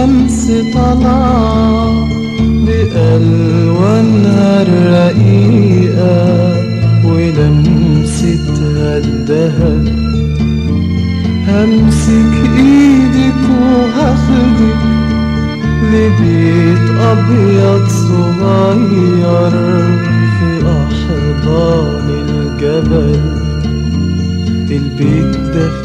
الشمس طلع بألوانها الرقيقة ولمستها الدهب همسك ايدك وهاخدك لبيت أبيض صغير في أحضان الجبل البيت ده